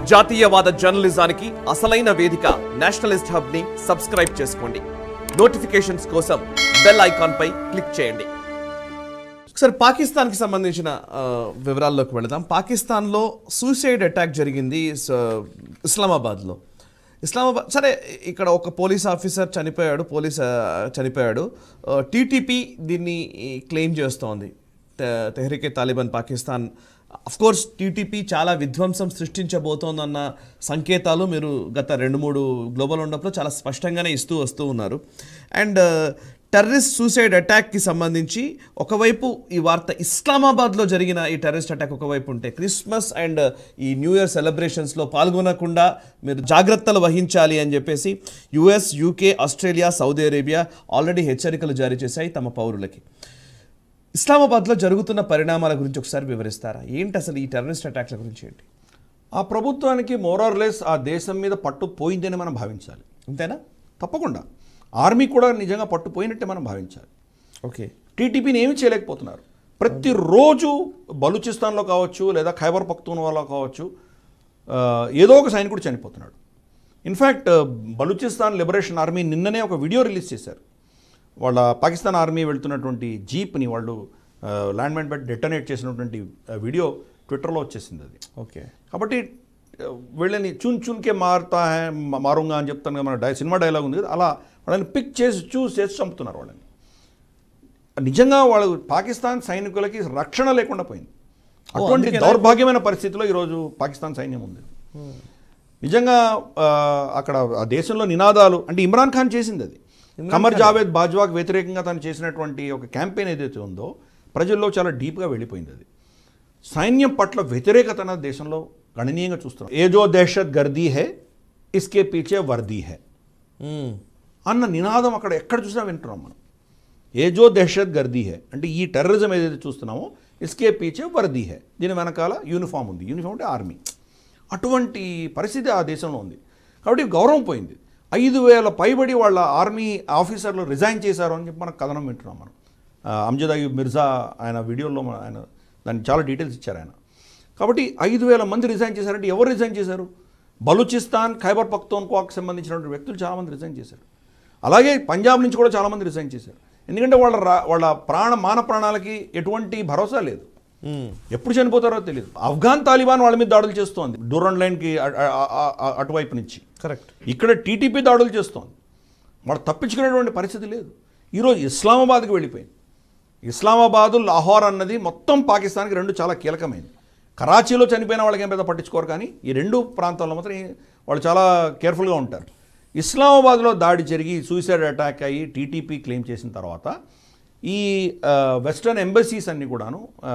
జాతీయవాద జర్నలిజానికి అసలైన వేదిక నేషనలిస్ట్ హబ్ ని సబ్స్క్రైబ్ చేసుకోండి నోటిఫికేషన్స్ కోసం బెల్ ఐకాన్ పై క్లిక్ చేయండి ఒకసారి పాకిస్తాన్కి సంబంధించిన ఆ, వివరాల్లోకి వెళదాం పాకిస్తాన్లో సూసైడ్ అటాక్ జరిగింది స- ఇస్లామాబాద్లో ఇస్లామాబాద్ సరే ఇక్కడ ఒక పోలీస్ ఆఫీసర్ చనిపోయాడు పోలీస్ ఆ, చనిపోయాడు టీటీపీ దీన్ని క్లెయిమ్ చేస్తోంది తె- తెహ్రీకే తాలిబాన్ పాకిస్తాన్ కోర్స్ టీటీపీ చాలా విధ్వంసం సృష్టించబోతోందన్న సంకేతాలు మీరు గత రెండు మూడు గ్లోబల్ ఉండప్లో చాలా స్పష్టంగానే ఇస్తూ వస్తూ ఉన్నారు అండ్ టెర్రరిస్ట్ సూసైడ్ అటాక్కి సంబంధించి ఒకవైపు ఈ వార్త ఇస్లామాబాద్లో జరిగిన ఈ టెర్రరిస్ట్ అటాక్ ఒకవైపు ఉంటే క్రిస్మస్ అండ్ ఈ న్యూ ఇయర్ సెలబ్రేషన్స్లో పాల్గొనకుండా మీరు జాగ్రత్తలు వహించాలి అని చెప్పేసి US UK Australia Saudi Arabia already హెచ్చరికలు జారీ చేశాయి తమ పౌరులకి ఇస్లామాబాద్లో జరుగుతున్న పరిణామాల గురించి ఒకసారి వివరిస్తారా ఏంటి అసలు ఈ టెర్రరిస్ట్ అటాక్ల గురించి ఏంటి ఆ ప్రభుత్వానికి మోరార్లెస్ ఆ దేశం మీద పట్టు పోయిందని మనం భావించాలి అంతేనా తప్పకుండా ఆర్మీ కూడా నిజంగా పట్టు పోయినట్టే మనం భావించాలి ఓకే టీటీపీని ఏమీ చేయలేకపోతున్నారు ప్రతిరోజు బలూచిస్తాన్లో కావచ్చు లేదా ఖైబర్ పఖ్తూన్వాలో కావచ్చు ఆ, ఏదో ఒక సైనికుడు చనిపోతున్నాడు ఇన్ఫ్యాక్ట్ బలూచిస్తాన్ లిబరేషన్ ఆర్మీ నిన్ననే ఒక వీడియో రిలీజ్ చేశారు వాళ్ళ పాకిస్తాన్ ఆర్మీ వెళ్తున్నటువంటి జీప్ని వాళ్ళు ల్యాండ్ మైన్ పెట్టి డెటనేట్ చేసినటువంటి ఆ, వీడియో ట్విట్టర్లో వచ్చేసింది అది ఓకే కాబట్టి ఆ, వీళ్ళని చున్ చున్కే మారుతా హే మ- మారుంగా అని చెప్తాను కదా మన డై సినిమా డైలాగ్ ఉంది కదా అలా వాళ్ళని పిక్ చేసి చూస్ చేసి చంపుతున్నారు వాళ్ళని నిజంగా వాళ్ళు పాకిస్తాన్ సైనికులకి రక్షణ లేకుండా పోయింది అటువంటి అందుకేనా? దౌర్భాగ్యమైన పరిస్థితిలో ఈరోజు పాకిస్తాన్ సైన్యం ఉంది నిజంగా ఆ, అక్కడ ఆ దేశంలో నినాదాలు అంటే ఇమ్రాన్ ఖాన్ చేసింది అది కమర్ జావేద్ బాజ్వాకి వ్యతిరేకంగా తను చేసినటువంటి ఒక క్యాంపెయిన్ ఏదైతే ఉందో ప్రజల్లో చాలా డీప్గా వెళ్ళిపోయింది అది సైన్యం పట్ల వ్యతిరేకత అన్నది దేశంలో గణనీయంగా చూస్తున్నాం ఏ జో దహషత్ గర్దీ హే ఇస్కే పీచే వర్దీ హే అన్న నినాదం అక్కడ ఎక్కడ చూసినా వింటున్నాం మనం ఏ జో దహషత్ గర్దీ హే అంటే ఈ టెర్రరిజం ఏదైతే చూస్తున్నామో ఇస్కే పీచే వర్దీ హే దీని వెనకాల యూనిఫామ్ ఉంది యూనిఫామ్ అంటే ఆర్మీ అటువంటి పరిస్థితి ఆ దేశంలో ఉంది కాబట్టి గౌరవం పోయింది ఐదు వేల పైబడి వాళ్ళ ఆర్మీ ఆఫీసర్లు రిజైన్ చేశారు అని చెప్పి మనకు కథనం వింటున్నాం మనం ఆ, అమ్జద్ అయ్యూబ్ మిర్జా ఆయన వీడియోలో మన- ఆయన దానికి చాలా డీటెయిల్స్ ఇచ్చారు ఆయన కాబట్టి ఐదు వేల మంది రిజైన్ చేశారంటే ఎవరు రిజైన్ చేశారు బలూచిస్తాన్ ఖైబర్ పఖ్తూన్ఖ్వాకు సంబంధించినటువంటి వ్యక్తులు చాలామంది రిజైన్ చేశారు అలాగే పంజాబ్ నుంచి కూడా చాలామంది రిజైన్ చేశారు ఎందుకంటే వాళ్ళ రా- వాళ్ళ ప్రాణ మాన ప్రాణాలకి ఎటువంటి భరోసా లేదు ఎప్పుడు చనిపోతారో తెలియదు ఆఫ్ఘాన్ తాలిబాన్ వాళ్ళ మీద దాడులు చేస్తోంది డూరన్ లైన్కి అ- అ- అ- అ- అటువైపు నుంచి కరెక్ట్ ఇక్కడ టీటీపీ దాడులు చేస్తోంది వాళ్ళు తప్పించుకునేటువంటి పరిస్థితి లేదు ఈరోజు ఇస్లామాబాద్కి వెళ్ళిపోయింది ఇస్లామాబాదు లాహోర్ అన్నది మొత్తం పాకిస్తాన్కి రెండు చాలా కీలకమైంది కరాచీలో చనిపోయిన వాళ్ళకి ఏం పెద్ద పట్టించుకోరు కానీ ఈ రెండు ప్రాంతాల్లో మాత్రం ఈ- వాళ్ళు చాలా కేర్ఫుల్గా ఉంటారు ఇస్లామాబాద్లో దాడి జరిగి సూసైడ్ అటాక్ అయ్యి టీటీపీ క్లెయిమ్ చేసిన తర్వాత ఈ ఆ, వెస్టర్న్ ఎంబసీస్ అన్నీ కూడాను ఆ,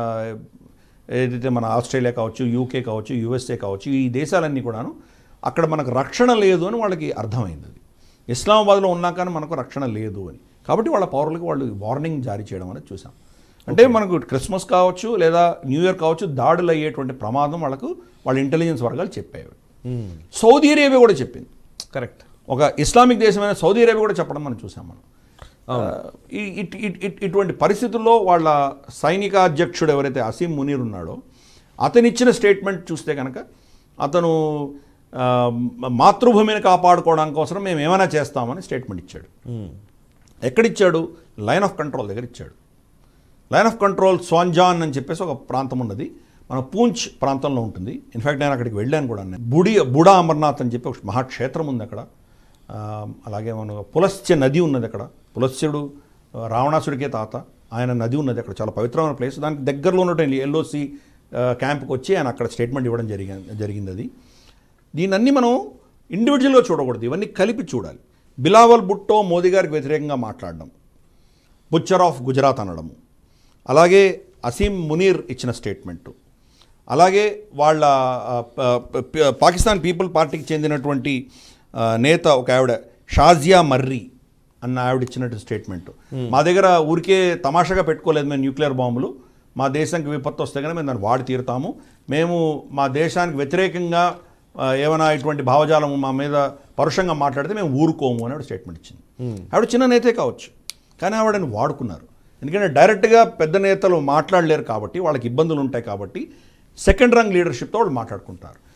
ఏదైతే మన ఆస్ట్రేలియా కావచ్చు యూకే కావచ్చు యూఎస్ఏ కావచ్చు ఈ దేశాలన్నీ కూడాను అక్కడ మనకు రక్షణ లేదు అని వాళ్ళకి అర్థమైంది అది ఇస్లామాబాద్లో ఉన్నా కానీ మనకు రక్షణ లేదు అని కాబట్టి వాళ్ళ పౌరులకు వాళ్ళు వార్నింగ్ జారీ చేయడం అనేది చూసాం అంటే మనకు క్రిస్మస్ కావచ్చు లేదా న్యూ ఇయర్ కావచ్చు దాడులు అయ్యేటువంటి ప్రమాదం వాళ్ళకు వాళ్ళ ఇంటెలిజెన్స్ వర్గాలు చెప్పేవి సౌదీ అరేబియా కూడా చెప్పింది కరెక్ట్ ఒక ఇస్లామిక్ దేశమైన సౌదీ అరేబియా కూడా చెప్పడం మనం చూసాం మనం ఆ, ఈ- ఇట్- ఇట్- ఇట్- ఇటువంటి పరిస్థితుల్లో వాళ్ళ సైనిక అధ్యక్షుడు ఎవరైతే అసీం మునీర్ ఉన్నాడో అతను ఇచ్చిన స్టేట్మెంట్ చూస్తే కనుక అతను ఆ, మాతృభూమిని కాపాడుకోవడం కోసం మేము ఏమైనా చేస్తామని స్టేట్మెంట్ ఇచ్చాడు ఎక్కడిచ్చాడు లైన్ ఆఫ్ కంట్రోల్ దగ్గర ఇచ్చాడు లైన్ ఆఫ్ కంట్రోల్ స్వాంజాన్ అని చెప్పేసి ఒక ప్రాంతం ఉన్నది మన పూంచ్ ప్రాంతంలో ఉంటుంది ఇన్ఫ్యాక్ట్ నేను అక్కడికి వెళ్ళాను కూడా నేను బుడి బుడా అమర్నాథ్ అని చెప్పి ఒక మహాక్షేత్రం ఉంది అక్కడ ఆ, అలాగే మన పులస్త్య నది ఉన్నది అక్కడ పులస్త్యుడు ఆ, రావణాసుడికే తాత ఆయన నది ఉన్నది అక్కడ చాలా పవిత్రమైన ప్లేస్ దానికి దగ్గరలో ఉన్నటువంటి ఎల్ఓసి క్యాంప్కి వచ్చి ఆయన అక్కడ స్టేట్మెంట్ ఇవ్వడం జరిగి జరిగింది అది దీనన్నీ మనం ఇండివిజువల్గా చూడకూడదు ఇవన్నీ కలిపి చూడాలి బిలావల్ భుట్టో మోదీ గారికి వ్యతిరేకంగా మాట్లాడడం బుచ్చర్ ఆఫ్ గుజరాత్ అనడము అలాగే అసీం మునీర్ ఇచ్చిన స్టేట్మెంటు అలాగే వాళ్ళ ఆ, ప- ప- పాకిస్తాన్ పీపుల్ పార్టీకి చెందినటువంటి ఆ, నేత ఒక ఆవిడ షాజియా మర్రి అన్న ఆవిడ ఇచ్చినట్టు స్టేట్మెంట్ మా దగ్గర ఊరికే తమాషాగా పెట్టుకోలేదు మేము న్యూక్లియర్ బాంబులు మా దేశానికి విపత్తు వస్తే కానీ మేము దాన్ని వాడి తీరుతాము మేము మా దేశానికి వ్యతిరేకంగా ఆ, ఏమైనా ఇటువంటి భావజాలం మా మీద పరుషంగా మాట్లాడితే మేము ఊరుకోము అని ఆవిడ స్టేట్మెంట్ ఇచ్చింది ఆవిడ చిన్న నేతే కావచ్చు కానీ ఆవిడని వాడుకున్నారు ఎందుకంటే డైరెక్ట్గా పెద్ద నేతలు మాట్లాడలేరు కాబట్టి వాళ్ళకి ఇబ్బందులు ఉంటాయి కాబట్టి సెకండ్ రంగ్ లీడర్షిప్తో వాళ్ళు మాట్లాడుకుంటారు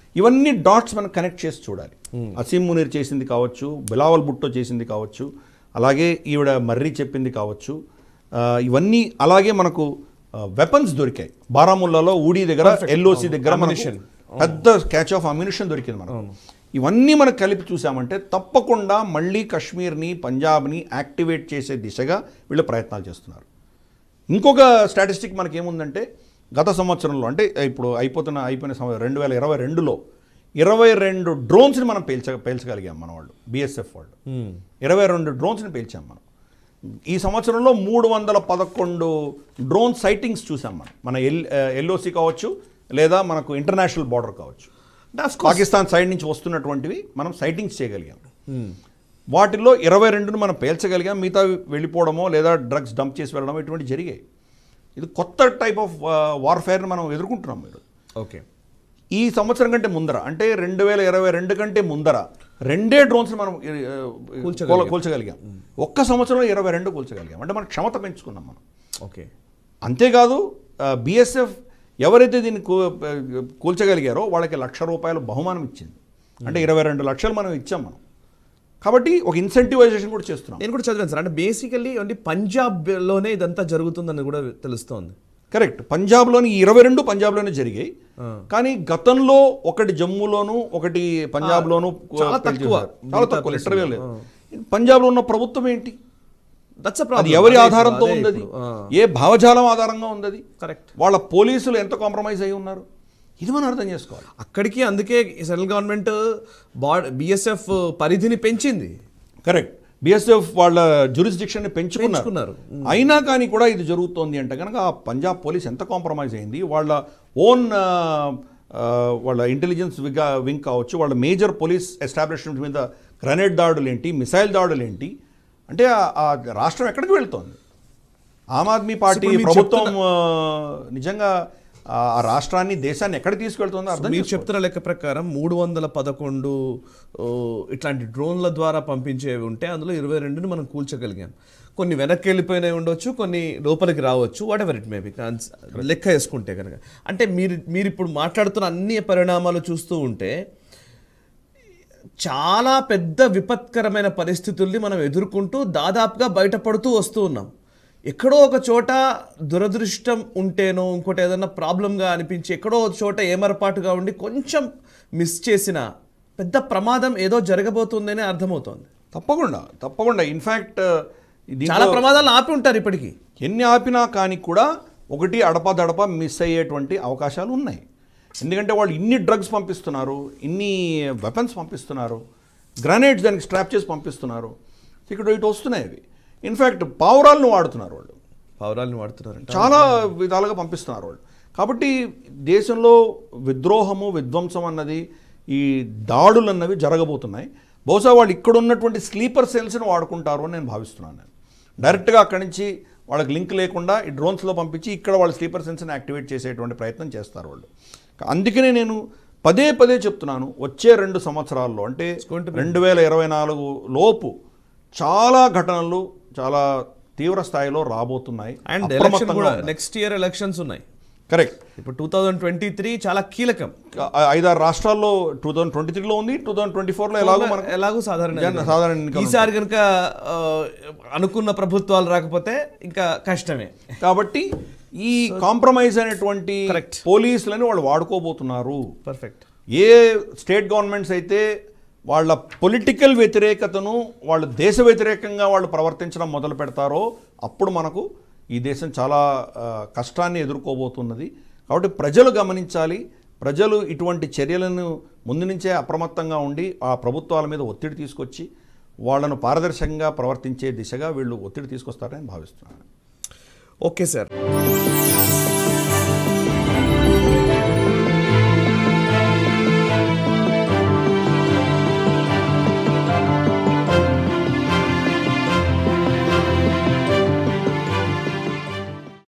ఇవన్నీ డాట్స్ మనం కనెక్ట్ చేసి చూడాలి అసీం మునీర్ చేసింది కావచ్చు బిలావల్ బుట్టో చేసింది కావచ్చు అలాగే ఈవిడ మర్రి చెప్పింది కావచ్చు ఆ, ఇవన్నీ అలాగే మనకు వెపన్స్ దొరికాయి బారాముల్లాలో ఊడి దగ్గర ఎల్ఓసి దగ్గర మనకు Ammunition. పెద్ద క్యాచ్ ఆఫ్ అమ్యునిషన్ దొరికింది మనకు ఇవన్నీ మనం కలిపి చూసామంటే తప్పకుండా మళ్ళీ కశ్మీర్ని పంజాబ్ని యాక్టివేట్ చేసే దిశగా వీళ్ళు ప్రయత్నాలు చేస్తున్నారు ఇంకొక స్టాటిస్టిక్ మనకి ఏముందంటే గత సంవత్సరంలో అంటే ఇప్పుడు అయిపోతున్న అయిపోయిన సంవత్సరం రెండు వేల ఇరవై రెండులో ఇరవై రెండు డ్రోన్స్ని మనం పేల్చ పేల్చగలిగాం మన వాళ్ళు బిఎస్ఎఫ్ వాళ్ళు ఇరవై రెండు డ్రోన్స్ని పేల్చాం మనం ఈ సంవత్సరంలో మూడు వందల పదకొండు డ్రోన్ సైటింగ్స్ చూసాం మనం మన ఎల్ ఎల్ఓసి కావచ్చు లేదా మనకు ఇంటర్నేషనల్ బార్డర్ కావచ్చు పాకిస్తాన్ సైడ్ నుంచి వస్తున్నటువంటివి మనం సైటింగ్స్ చేయగలిగాం వాటిల్లో ఇరవై రెండును మనం పేల్చగలిగాం మిగతా వెళ్ళిపోవడమో లేదా డ్రగ్స్ డంప్ చేసి వెళ్ళడమో ఇటువంటి జరిగాయి ఇది కొత్త టైప్ ఆఫ్ వార్ఫేర్ని మనం ఎదుర్కొంటున్నాం మీరు ఓకే ఈ సంవత్సరం కంటే ముందర అంటే రెండు వేల ఇరవై రెండు కంటే ముందర రెండే డ్రోన్స్ మనం ఆ, కూల్చగలిగాం. కూల- కూల్చగలిగాం ఒక్క సంవత్సరంలో ఇరవై రెండు కూల్చగలిగాం అంటే మన క్షమత పెంచుకున్నాం మనం ఓకే అంతేకాదు బిఎస్ఎఫ్ ఎవరైతే దీన్ని కూ- ఆ, కూల్చగలిగారో వాళ్ళకి లక్ష రూపాయలు బహుమానం ఇచ్చింది అంటే ఇరవై రెండు లక్షలు మనం ఇచ్చాం మనం కాబట్టి ఒక ఇన్సెంటివైజేషన్ కూడా చేస్తున్నాం నేను కూడా చదివాను సార్ అంటే బేసికల్లీ అంటే పంజాబ్లోనే ఇదంతా జరుగుతుందని కూడా తెలుస్తోంది కరెక్ట్ పంజాబ్లోని ఈ ఇరవై రెండు పంజాబ్లోనే జరిగాయి కానీ గతంలో ఒకటి జమ్మూలోను ఒకటి పంజాబ్లోను చాలా పెళ్లి తక్కువ. చేశారు. చాలా మిగతా తక్కువ ప్లేసుల్లో. లిటరల్గా లేదు పంజాబ్లో ఉన్న ప్రభుత్వం ఏంటి దట్స్ అది ఎవరి ఆధారంతో ఉంది అది ఏ భావజాలం ఆధారంగా ఉంది అది కరెక్ట్ వాళ్ళ పోలీసులు ఎంత కాంప్రమైజ్ అయి ఉన్నారు ఇది మనం అర్థం చేసుకోవాలి అక్కడికి అందుకే సెంట్రల్ గవర్నమెంట్ బాడ్ బిఎస్ఎఫ్ పరిధిని పెంచింది కరెక్ట్ బిఎస్ఎఫ్ వాళ్ళ జ్యూరిస్డిక్షన్ పెంచుకున్నారు పెంచుకున్నారు. అయినా కానీ కూడా ఇది జరుగుతోంది అంటే కనుక ఆ పంజాబ్ పోలీస్ ఎంత కాంప్రమైజ్ అయింది వాళ్ళ ఓన్ వాళ్ళ ఇంటెలిజెన్స్ విగా వింగ్ కావచ్చు వాళ్ళ మేజర్ పోలీస్ ఎస్టాబ్లిష్మెంట్ మీద గ్రనేడ్ దాడులు ఏంటి మిసైల్ దాడులు ఏంటి అంటే ఆ- ఆ రాష్ట్రం ఎక్కడికి వెళ్తోంది ఆమ్ ఆద్మీ పార్టీ ఇప్పుడు మీరు ప్రభుత్వం ఆ, నిజంగా ఆ ఆ రాష్ట్రాన్ని దేశాన్ని ఎక్కడికి తీసుకెళ్తుందో అర్థం మీరు చేసుకోవాలి. చెప్తున్న లెక్క ప్రకారం మూడు వందల పదకొండు ఓ, ఇట్లాంటి డ్రోన్ల ద్వారా పంపించేవి ఉంటే అందులో ఇరవై రెండుని మనం కూల్చగలిగాం కొన్ని వెనక్కి వెళ్ళిపోయినవి ఉండొచ్చు కొన్ని లోపలికి రావచ్చు వాట్ ఎవర్ ఇట్ మేబీ లెక్క వేసుకుంటే కనుక అంటే మీరు మీరు ఇప్పుడు మాట్లాడుతున్న అన్ని పరిణామాలు చూస్తూ ఉంటే చాలా పెద్ద విపత్కరమైన పరిస్థితుల్ని మనం ఎదుర్కొంటూ దాదాపుగా బయటపడుతూ వస్తూ ఉన్నాం ఎక్కడో ఒక చోట దురదృష్టం ఉంటేనో ఇంకోటి ఏదైనా ప్రాబ్లంగా అనిపించి ఎక్కడో ఒక చోట ఏమరపాటుగా ఉండి కొంచెం మిస్ చేసిన పెద్ద ప్రమాదం ఏదో జరగబోతుందనే అర్థమవుతోంది తప్పకుండా తప్పకుండా ఇన్ఫ్యాక్ట్ చాలా ప్రమాదాలు ఆపి ఉంటారు ఇప్పటికీ ఎన్ని ఆపినా కానీ కూడా ఒకటి అడపదడప మిస్ అయ్యేటువంటి అవకాశాలు ఉన్నాయి ఎందుకంటే వాళ్ళు ఇన్ని డ్రగ్స్ పంపిస్తున్నారు ఇన్ని వెపన్స్ పంపిస్తున్నారు గ్రనేడ్స్ దానికి స్ట్రాప్ చేసి పంపిస్తున్నారు ఇక్కడ ఇటు వస్తున్నాయి అవి ఇన్ఫ్యాక్ట్ పావురాలను వాడుతున్నారు వాళ్ళు పౌరాలను వాడుతున్నారంట చాలా విధాలుగా పంపిస్తున్నారు వాళ్ళు కాబట్టి దేశంలో విద్రోహము విధ్వంసం అన్నది ఈ దాడులు అన్నవి జరగబోతున్నాయి బహుశా వాళ్ళు ఇక్కడ ఉన్నటువంటి స్లీపర్ సెల్స్ని వాడుకుంటారు అని నేను భావిస్తున్నాను నేను డైరెక్ట్గా అక్కడి నుంచి వాళ్ళకి లింక్ లేకుండా ఈ డ్రోన్స్లో పంపించి ఇక్కడ వాళ్ళ స్లీపర్ సెల్స్ని యాక్టివేట్ చేసేటువంటి ప్రయత్నం చేస్తారు వాళ్ళు అందుకనే నేను పదే పదే చెప్తున్నాను వచ్చే రెండు సంవత్సరాల్లో అంటే going to రెండు వేల ఇరవై నాలుగు లోపు చాలా ఘటనలు చాలా తీవ్ర స్థాయిలో రాబోతున్నాయి అండ్ ఎలక్షన్ అప్రమత్తంగా కూడా ఉండాలి. నెక్స్ట్ ఇయర్ ఎలక్షన్స్ ఉన్నాయి కరెక్ట్ ఇప్పుడు టూ థౌజండ్ ట్వంటీ త్రీ చాలా కీలకం ఐ- ఐదారు రాష్ట్రాల్లో టూ థౌసండ్ ట్వంటీ త్రీలో ఉంది టూ థౌసండ్ ట్వంటీ ఫోర్లో ఎలాగో మనకు ఎలాగో సాధారణ జన- ఎన్నికలు. సాధారణ ఎన్నికలు ఈసారి కనుక ఆ, అనుకున్న ప్రభుత్వాలు రాకపోతే ఇంకా కష్టమే కాబట్టి ఈ కాంప్రమైజ్ అయినటువంటి Correct. పోలీసులని వాళ్ళు వాడుకోబోతున్నారు పర్ఫెక్ట్ ఏ స్టేట్ గవర్నమెంట్స్ అయితే వాళ్ళ పొలిటికల్ వ్యతిరేకతను వాళ్ళు దేశ వ్యతిరేకంగా వాళ్ళు ప్రవర్తించడం మొదలు పెడతారో అప్పుడు మనకు ఈ దేశం చాలా ఆ, కష్టాన్ని ఎదుర్కోబోతున్నది కాబట్టి ప్రజలు గమనించాలి ప్రజలు ఇటువంటి చర్యలను ముందు నుంచే అప్రమత్తంగా ఉండి ఆ ప్రభుత్వాల మీద ఒత్తిడి తీసుకొచ్చి వాళ్ళను పారదర్శకంగా ప్రవర్తించే దిశగా వీళ్ళు ఒత్తిడి తీసుకొస్తారని భావిస్తున్నాను ఓకే సార్